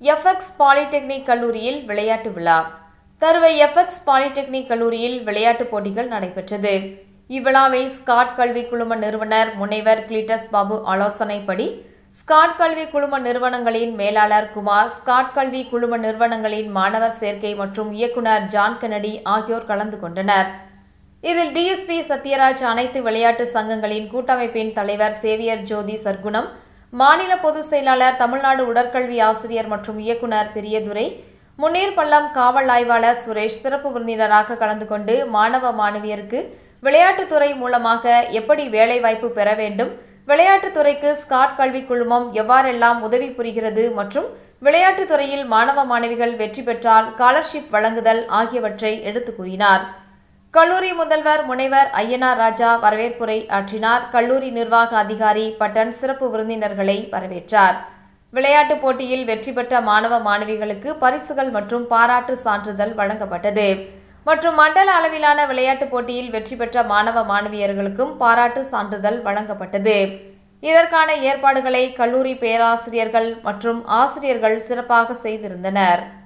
FX polytechnic கல்லூரியில் விளையாட்டு விழா தருவை எஃப்எக்ஸ் பாலிடெக்னிக் கல்லூரியில் விளையாட்டுப் போட்டிகள் நடைபெற்றது இவ்விழாவில் ஸ்காட் கல்வி குழும நிறுவனர் முனைவர் கிளிட்டஸ் பாபு ஆலோசனைப்படி ஸ்காட் கல்வி குழும நிறுவனங்களின் மேலாளர் குமார் ஸ்காட் கல்வி குழும நிறுவனங்களின் மாணவர் சேர்க்கை மற்றும் இயக்குனர் ஜான் கெனடி ஆகியோர் கலந்து கொண்டனர் இதில் டிஎஸ்பி சத்யராஜ் அனைத்து விளையாட்டு சங்கங்களின் கூட்டமைப்பின் தலைவர் சேவியர் ஜோதி சர்க்குணம் மாநில பொதுச் செயலாளர் தமிழ்நாடு உடற்கல்வி ஆசிரியர் மற்றும் இயக்குனர் பெரியதுரை முன்னீர் பள்ளம் காவல் ஆய்வாளர் சுரேஷ் சிறப்பு விருந்தினராக கலந்து கொண்டு மாணவ மாணவியருக்கு விளையாட்டுத்துறை மூலமாக எப்படி வேலைவாய்ப்பு பெற வேண்டும் விளையாட்டுத்துறைக்கு ஸ்காட் கல்வி குழுமம் எவ்வாறெல்லாம் உதவி புரிகிறது மற்றும் விளையாட்டுத் துறையில் மாணவ மாணவிகள் வெற்றி பெற்றால் ஸ்காலர்ஷிப் வழங்குதல் ஆகியவற்றை எடுத்துக் கூறினார் கல்லூரி முதல்வர் முனைவர் ஐயனார் ராஜா வரவேற்புரை ஆற்றினார் கல்லூரி நிர்வாக அதிகாரி பட்டன் சிறப்பு விருந்தினர்களை வரவேற்றார் விளையாட்டுப் போட்டியில் வெற்றி பெற்ற மாணவ மாணவிகளுக்கு பரிசுகள் மற்றும் பாராட்டு சான்றிதழ் வழங்கப்பட்டது மற்றும் மண்டல அளவிலான விளையாட்டுப் போட்டியில் வெற்றி பெற்ற மாணவ மாணவியர்களுக்கும் பாராட்டு சான்றிதழ் வழங்கப்பட்டது இதற்கான ஏற்பாடுகளை கல்லூரி பேராசிரியர்கள் மற்றும் ஆசிரியர்கள் சிறப்பாக செய்திருந்தனர்